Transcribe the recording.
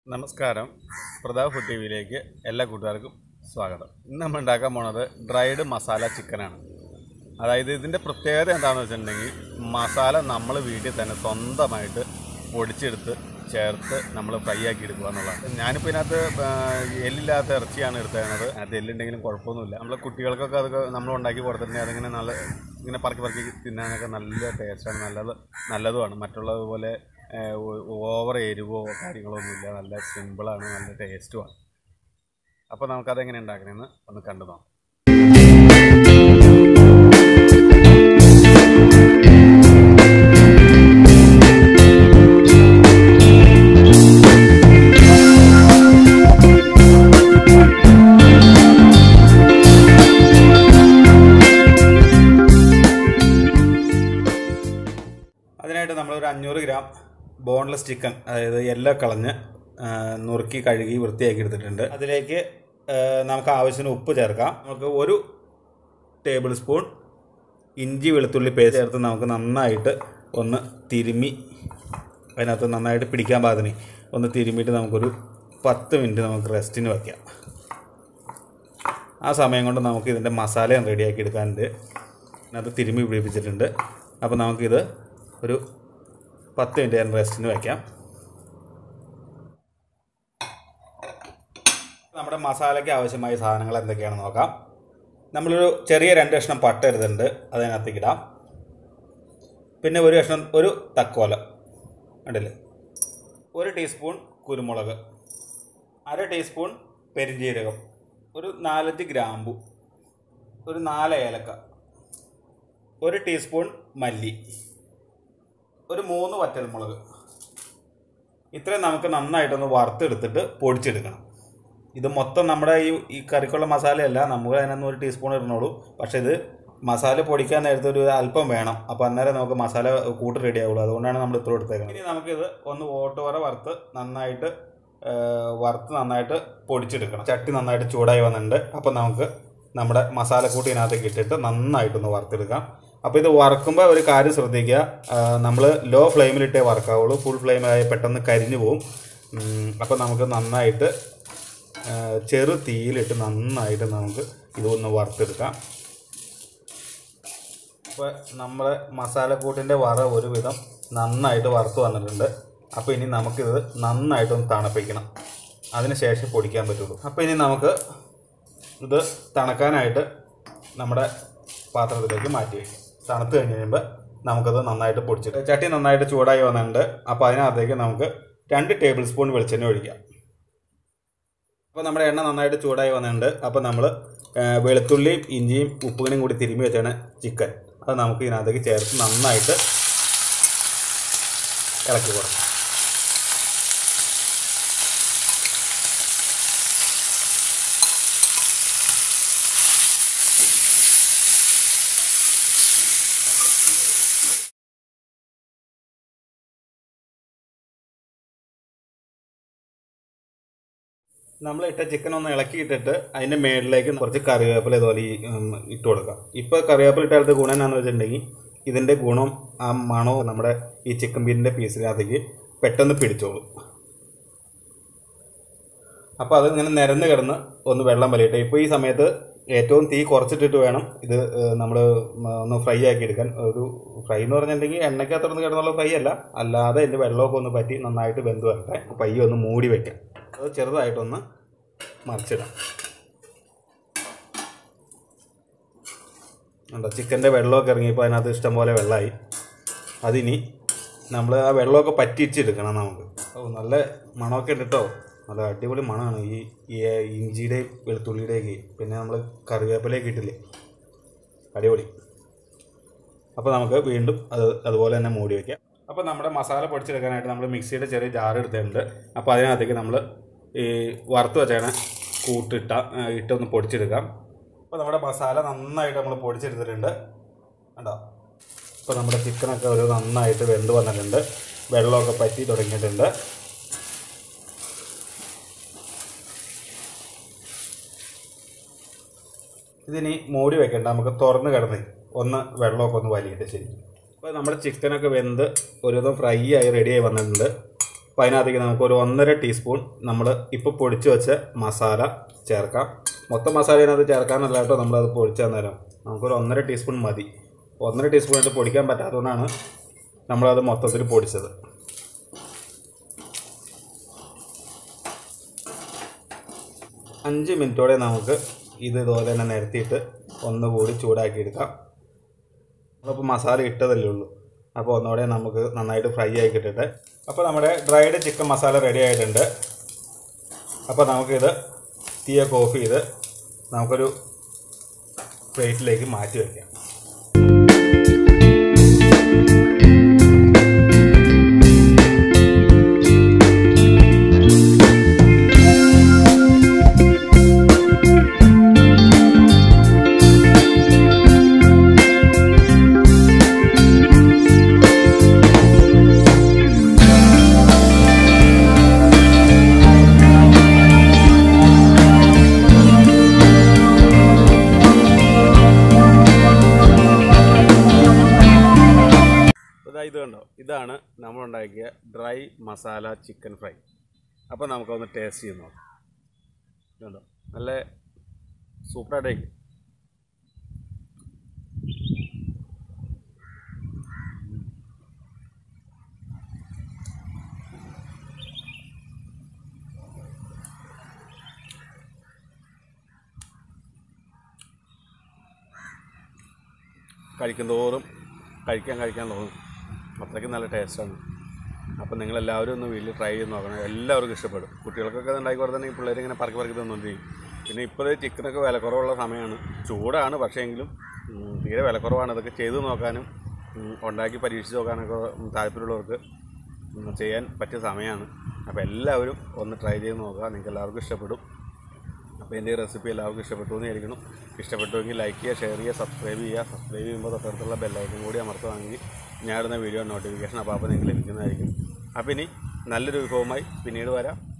നമസ്കാരം Pratap food T വിയിലേക്ക് എല്ലാ കൂട്ടുകാർക്കും സ്വാഗതം ഇന്ന് നമ്മൾ ഉണ്ടാക്കാൻ പോണത് ഡ്രൈഡ് മസാല ചിക്കനാണ് അതായത് ഇതിൻ്റെ പ്രത്യേകത എന്താണെന്ന് വെച്ചിട്ടുണ്ടെങ്കിൽ മസാല നമ്മൾ വീട്ടിൽ തന്നെ സ്വന്തമായിട്ട് പൊടിച്ചെടുത്ത് ചേർത്ത് നമ്മൾ ഫ്രൈ ആക്കി എടുക്കുക എന്നുള്ളതാണ് ഞാനിപ്പോൾ ഇതിനകത്ത് ആ, എല്ലില്ലാത്ത ഇറച്ചിയാണ് എടുത്തേക്കുന്നത് അത് എല്ലുണ്ടെങ്കിലും കുഴപ്പമൊന്നുമില്ല നമ്മൾ കുട്ടികൾക്കൊക്കെ അതൊക്കെ നമ്മൾ ഉണ്ടാക്കി കൊടുത്തിട്ടുണ്ടെങ്കിൽ അതിങ്ങനെ നല്ല ഇങ്ങനെ പറക്കി പറക്കി തിന്നാനൊക്കെ നല്ല ടേസ്റ്റാണ് നല്ലത് നല്ലതുമാണ് മറ്റുള്ളതുപോലെ ഓവർ എരിവോ കാര്യങ്ങളോ ഒന്നുമില്ല നല്ല സിമ്പിളാണ് നല്ല ടേസ്റ്റുമാണ് അപ്പോൾ നമുക്കതെങ്ങനെ ഉണ്ടാക്കണമെന്ന് ഒന്ന് കണ്ടു നോക്കാം അതിനായിട്ട് നമ്മളൊരു അഞ്ഞൂറ് ഗ്രാം ബോൺലെസ് ചിക്കൻ അതായത് എല്ലാം കളഞ്ഞ് ആ, നുറുക്കി കഴുകി വൃത്തിയാക്കി എടുത്തിട്ടുണ്ട് അതിലേക്ക് ആ, നമുക്ക് ആവശ്യത്തിന് ഉപ്പ് ചേർക്കാം നമുക്ക് ഒരു ടേബിൾ സ്പൂൺ ഇഞ്ചി വെളുത്തുള്ളി പേസ്റ്റ് ചേർത്ത് നമുക്ക് നന്നായിട്ട് ഒന്ന് തിരുമ്മി അതിനകത്ത് നന്നായിട്ട് പിടിക്കാൻ പാകത്തിന് ഒന്ന് തിരുമ്മിയിട്ട് നമുക്കൊരു പത്ത് മിനിറ്റ് നമുക്ക് റെസ്റ്റിന് വയ്ക്കാം ആ സമയം കൊണ്ട് നമുക്ക് ഇതിൻ്റെ മസാലയും റെഡിയാക്കി എടുക്കാനുണ്ട് അതിനകത്ത് തിരുമ്മി പിടിപ്പിച്ചിട്ടുണ്ട് അപ്പോൾ നമുക്കിത് ഒരു പത്ത് മിനിറ്റ് നേരം റെസ്റ്റിന് വയ്ക്കാം നമ്മുടെ മസാലയ്ക്ക് ആവശ്യമായ സാധനങ്ങൾ എന്തൊക്കെയാണെന്ന് നോക്കാം നമ്മളൊരു ചെറിയ രണ്ട് കഷ്ണം പട്ട എടുത്തിട്ടുണ്ട് അതിനകത്തേക്ക് ഇടാം പിന്നെ ഒരു കഷ്ണം ഒരു തക്കോല ഉണ്ടല്ലേ ഒരു ടീസ്പൂൺ കുരുമുളക് അര ടീസ്പൂൺ പെരിഞ്ജീരകം ഒരു നാലഞ്ച് ഗ്രാമ്പു ഒരു നാല് ഏലക്ക ഒരു ടീസ്പൂൺ മല്ലി ഒരു മൂന്ന് വറ്റൽമുളക് ഇത്രയും നമുക്ക് നന്നായിട്ടൊന്ന് വറുത്തെടുത്തിട്ട് പൊടിച്ചെടുക്കണം ഇത് മൊത്തം നമ്മുടെ ഈ ഈ കറിക്കുള്ള മസാലയല്ല നമുക്ക് അതിനൊന്നും ഒരു ടീസ്പൂൺ ഇടണുള്ളൂ പക്ഷേ ഇത് മസാല പൊടിക്കാൻ നേരത്തെ ഒരു അല്പം വേണം അപ്പോൾ അന്നേരം നമുക്ക് മസാല കൂട്ട് റെഡി ആവുള്ളൂ അതുകൊണ്ടാണ് നമ്മൾ ഇത്ര എടുത്തേക്കുന്നത് ഇനി നമുക്കിത് ഒന്ന് ഓട്ടുവറ വറുത്ത് നന്നായിട്ട് ആ, വറുത്ത് നന്നായിട്ട് പൊടിച്ചെടുക്കണം ചട്ടി നന്നായിട്ട് ചൂടായി വന്നിട്ടുണ്ട് അപ്പോൾ നമുക്ക് നമ്മുടെ മസാലക്കൂട്ട് ഇതിനകത്തേക്ക് ഇട്ടിട്ട് നന്നായിട്ടൊന്ന് വറുത്തെടുക്കാം അപ്പോൾ ഇത് വറുക്കുമ്പോൾ ഒരു കാര്യം ശ്രദ്ധിക്കുക നമ്മൾ ലോ ഫ്ലെയിമിലിട്ടേ വറുക്കാവുള്ളൂ ഫുൾ ഫ്ലെയിമായി പെട്ടെന്ന് കരിഞ്ഞു പോകും അപ്പോൾ നമുക്ക് നന്നായിട്ട് ആ, ചെറു തീയിലിട്ട് നന്നായിട്ട് നമുക്ക് ഇതൊന്ന് വറുത്തെടുക്കാം അപ്പോൾ നമ്മുടെ മസാലക്കൂട്ടിൻ്റെ വറ ഒരുവിധം നന്നായിട്ട് വറുത്ത് വന്നിട്ടുണ്ട് അപ്പോൾ ഇനി നമുക്കിത് നന്നായിട്ടൊന്ന് തണുപ്പിക്കണം അതിന് ശേഷം പൊടിക്കാൻ പറ്റുള്ളൂ അപ്പോൾ ഇനി നമുക്ക് ഇത് തണുക്കാനായിട്ട് നമ്മുടെ പാത്രത്തിലേക്ക് മാറ്റി വയ്ക്കും തണുത്ത് കഴിഞ്ഞ് കഴിയുമ്പോൾ നമുക്കത് നന്നായിട്ട് പൊടിച്ചിട്ട് ചട്ടി നന്നായിട്ട് ചൂടായി വന്നിട്ടുണ്ട് അപ്പോൾ അതിനകത്തേക്ക് നമുക്ക് രണ്ട് ടേബിൾ സ്പൂൺ വെളിച്ചെണ്ണ ഒഴിക്കാം അപ്പോൾ നമ്മുടെ എണ്ണ നന്നായിട്ട് ചൂടായി വന്നിട്ടുണ്ട് അപ്പോൾ നമ്മൾ വെളുത്തുള്ളിയും ഇഞ്ചിയും ഉപ്പുകണിയും കൂടി തിരുമ്മി വെച്ചാണ് ചിക്കൻ അത് നമുക്ക് ഇതിനകത്തേക്ക് ചേർത്ത് നന്നായിട്ട് ഇളക്കി കൊടുക്കാം നമ്മൾ ഇട്ട ചിക്കൻ ഒന്ന് ഇളക്കിയിട്ടിട്ട് അതിൻ്റെ മേളിലേക്ക് കുറച്ച് കറിവേപ്പില ഇതുപോലെ ഈ, ഉം, ഇട്ട് കൊടുക്കാം ഇപ്പോൾ കറിവേപ്പില ഇട്ടാലത്തെ ഗുണം എന്നാന്ന് വെച്ചിട്ടുണ്ടെങ്കിൽ ഇതിൻ്റെ ഗുണം ആ മണവും നമ്മുടെ ഈ ചിക്കൻ ബീരിൻ്റെ പീസിനകത്തേക്ക് പെട്ടെന്ന് പിടിച്ചോളും അപ്പോൾ അത് ഇങ്ങനെ നിരന്ന് കിടന്ന് ഒന്ന് വെള്ളം വലിയട്ടെ ഇപ്പോൾ ഈ സമയത്ത് ഏറ്റവും തീ കുറച്ചിട്ടിട്ട് വേണം ഇത് നമ്മൾ ഒന്ന് ഫ്രൈ ആക്കി എടുക്കാൻ ഒരു ഫ്രൈ എന്ന് പറഞ്ഞിട്ടുണ്ടെങ്കിൽ എണ്ണയ്ക്കകത്തുനിന്ന് കിടന്നുള്ള ഫ്രൈ അല്ല അല്ലാതെ ഇതിൻ്റെ വെള്ളമൊക്കെ ഒന്ന് പറ്റി നന്നായിട്ട് വെന്ത് വരട്ടെ പയ്യെ ഒന്ന് മൂടി വെക്കാം അത് ചെറുതായിട്ടൊന്ന് മറിച്ചിടാം ഉണ്ടോ ചിക്കൻ്റെ വെള്ളമൊക്കെ ഇറങ്ങിയപ്പോൾ അതിനകത്ത് ഇഷ്ടംപോലെ വെള്ളമായി അതിനി നമ്മൾ ആ വെള്ളമൊക്കെ പറ്റിച്ചെടുക്കണം നമുക്ക് ഓ നല്ല മണമൊക്കെ ഉണ്ട് കേട്ടോ നല്ല അടിപൊളി മണമാണ് ഈ ഈ ഇഞ്ചിയുടെയും വെളുത്തുള്ളിയുടെയൊക്കെ പിന്നെ നമ്മൾ കറിവേപ്പിലേക്ക് ഇട്ടില്ലേ അടിപൊളി അപ്പോൾ നമുക്ക് വീണ്ടും അത് അതുപോലെ തന്നെ മൂടി വയ്ക്കാം അപ്പോൾ നമ്മുടെ മസാല പൊടിച്ചെടുക്കാനായിട്ട് നമ്മൾ മിക്സിയുടെ ചെറിയ ജാർ എടുത്തിട്ടുണ്ട് അപ്പോൾ അതിനകത്തേക്ക് നമ്മൾ ഈ വറുത്ത് വെച്ചാണ് കൂട്ടിട്ട ആ, ഇട്ടൊന്ന് പൊടിച്ചെടുക്കാം അപ്പോൾ നമ്മുടെ മസാല നന്നായിട്ട് നമ്മൾ പൊടിച്ചെടുത്തിട്ടുണ്ട് കണ്ടോ ഇപ്പോൾ നമ്മുടെ ചിക്കനൊക്കെ ഒരു നന്നായിട്ട് വെന്ത് വന്നിട്ടുണ്ട് വെള്ളമൊക്കെ പറ്റി തുടങ്ങിയിട്ടുണ്ട് ഇതിനി മൂടി വെക്കണ്ട നമുക്ക് തുറന്ന് കിടന്ന് ഒന്ന് വെള്ളമൊക്കെ ഒന്ന് വലിയിട്ട് ശരി അപ്പോൾ നമ്മുടെ ചിക്കനൊക്കെ വെന്ത് ഒരുവിധം ഫ്രൈ ആയി റെഡിയായി വന്നിട്ടുണ്ട് അപ്പോൾ അതിനകത്തേക്ക് നമുക്ക് ഒരു ഒന്നര ടീസ്പൂൺ നമ്മൾ ഇപ്പോൾ പൊടിച്ച് വെച്ച മസാല ചേർക്കാം മൊത്തം മസാല ഇതിനകത്ത് ചേർക്കാനല്ല കേട്ടോ നമ്മളത് പൊടിച്ച് തന്നേരം നമുക്കൊരു ഒന്നര ടീസ്പൂൺ മതി ഒന്നര ടീസ്പൂൺ ആയിട്ട് പൊടിക്കാൻ പറ്റാത്തതുകൊണ്ടാണ് നമ്മളത് മൊത്തത്തിൽ പൊടിച്ചത് അഞ്ച് മിനിറ്റോടെ നമുക്ക് ഇത് ഇതുപോലെ തന്നെ നിരത്തിയിട്ട് ഒന്നുകൂടി ചൂടാക്കി എടുക്കാം നമ്മളിപ്പോൾ മസാല ഇട്ടതല്ലേ ഉള്ളൂ അപ്പോൾ ഒന്നുകൂടെ നമുക്ക് നന്നായിട്ട് ഫ്രൈ ആയി കിട്ടട്ടെ അപ്പോൾ നമ്മുടെ ഡ്രൈഡ് ചിക്കൻ മസാല റെഡി ആയിട്ടുണ്ട് അപ്പോൾ നമുക്കിത് തീയൊക്കെ ഓഫ് ചെയ്ത് നമുക്കൊരു പ്ലേറ്റിലേക്ക് മാറ്റി വയ്ക്കാം ഇതാ ഇത് കണ്ടോ ഇതാണ് നമ്മളുണ്ടാക്കിയ ഡ്രൈ മസാല ചിക്കൻ ഫ്രൈ അപ്പോൾ നമുക്കൊന്ന് ടേസ്റ്റ് ചെയ്ത് നോക്കാം ഇതുണ്ടോ നല്ല സൂപ്പറായിട്ടേക്ക് കഴിക്കുന്തോറും കഴിക്കാൻ കഴിക്കാൻ തോന്നും അത്രയ്ക്ക് നല്ല ടേസ്റ്റാണ് അപ്പോൾ നിങ്ങളെല്ലാവരും ഒന്ന് വീട്ടിൽ ട്രൈ ചെയ്ത് നോക്കണം എല്ലാവർക്കും ഇഷ്ടപ്പെടും കുട്ടികൾക്കൊക്കെ അത് ഉണ്ടാക്കി കൊടുത്തിട്ടുണ്ടെങ്കിൽ പിള്ളേർ ഇങ്ങനെ പറക്കി പറക്കി തന്നുകൊണ്ടിരിക്കും പിന്നെ ഇപ്പോൾ ചിക്കനൊക്കെ വില കുറവുള്ള സമയമാണ് ചൂടാണ് പക്ഷേ എങ്കിലും ഉം, തീരെ വില കുറവാണ് അതൊക്കെ ചെയ്ത് നോക്കാനും ഉം, ഉണ്ടാക്കി പരീക്ഷിച്ച് നോക്കാനൊക്കെ ഉം, താല്പര്യമുള്ളവർക്ക് ഉം, ചെയ്യാൻ പറ്റിയ സമയമാണ് അപ്പോൾ എല്ലാവരും ഒന്ന് ട്രൈ ചെയ്ത് നോക്കുക നിങ്ങൾക്ക് എല്ലാവർക്കും ഇഷ്ടപ്പെടും അപ്പോൾ എൻ്റെ ഈ റെസിപ്പി എല്ലാവർക്കും ഇഷ്ടപ്പെട്ടു എന്ന് വിചാരിക്കുന്നു ഇഷ്ടപ്പെട്ടുവെങ്കിൽ ലൈക്ക് ചെയ്യുക ഷെയർ ചെയ്യുക സബ്സ്ക്രൈബ് ചെയ്യുക സബ്സ്ക്രൈബ് ചെയ്യുമ്പോൾ തൊട്ടടുത്തുള്ള ബെല്ലൈക്കൻ കൂടി അമർത്തുവാണെങ്കിൽ ഞാൻ ഇടുന്ന വീഡിയോ നോട്ടിഫിക്കേഷൻ അപ്പോൾ അപ്പോൾ നിങ്ങൾക്ക് ലഭിക്കുന്നതായിരിക്കും അപ്പോൾ ഇനി നല്ലൊരു വിഭവമായി പിന്നീട് വരാം